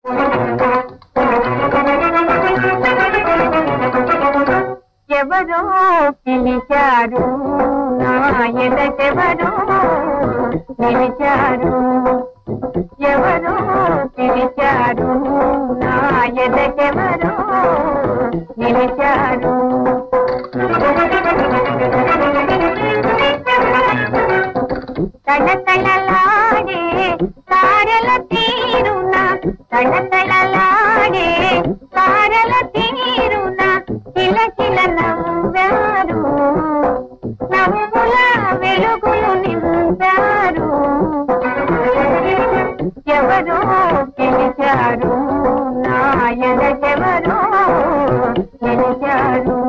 ఎవరో పిలిచారు నా ఎదటెవరో పిలిచారు ఎవరో పిలిచారు నా ఎదటెవరో పిలిచారు తడతడలాడే తారల తీరున తడతడలాడే తారల తీరున కిలకిల నవ్వారు నవ్వుల వెలుగులు నింపారు ఎవరో పిలిచారు నా ఎదటెవరో పిలిచారు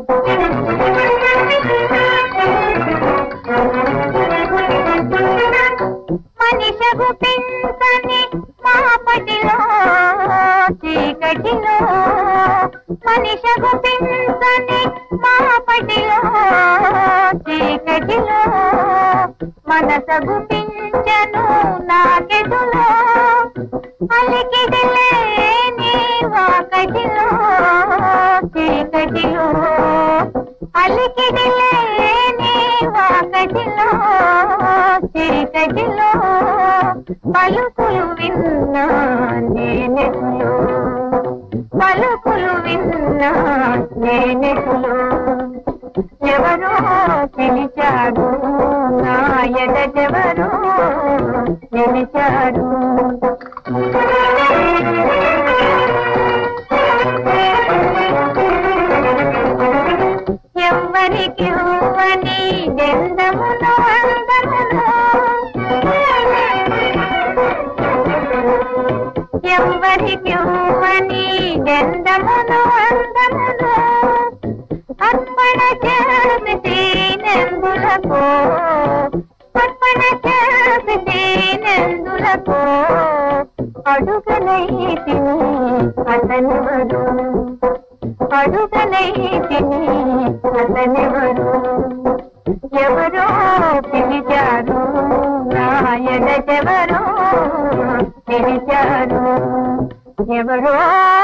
మనిషగు పెంచని మాపటిలో చీకటిలో మనిషగు పెంచని మాపటిలో చీకటిలో మనసగు పింఛను నాకెదులో అలికిడిలే నీ వాకటిలో చీకటిలో అలికిడిలే నీ వాకటిలో చీకటిలో పలుకులు విన్నా నేనెట్లో పలుకులు విన్నా నేనెట్లో ఎవరో పిలిచాడు నా ఎదటెవరో పిలిచాడు ఎవ్వరికి ఇవ్వని దెందమును అందమును ఎవ్వరికి ఇవ్వని దెందమును అందమును అర్పణ చేసి నెందులకు అర్పణ చేసి నెందులకు అడుగనైతిని అతనెవరు అడుగనైతిని అతనెవరు ఎవరో పిలిచారు నా ఎదటెవరో పిలిచారు ఎవరో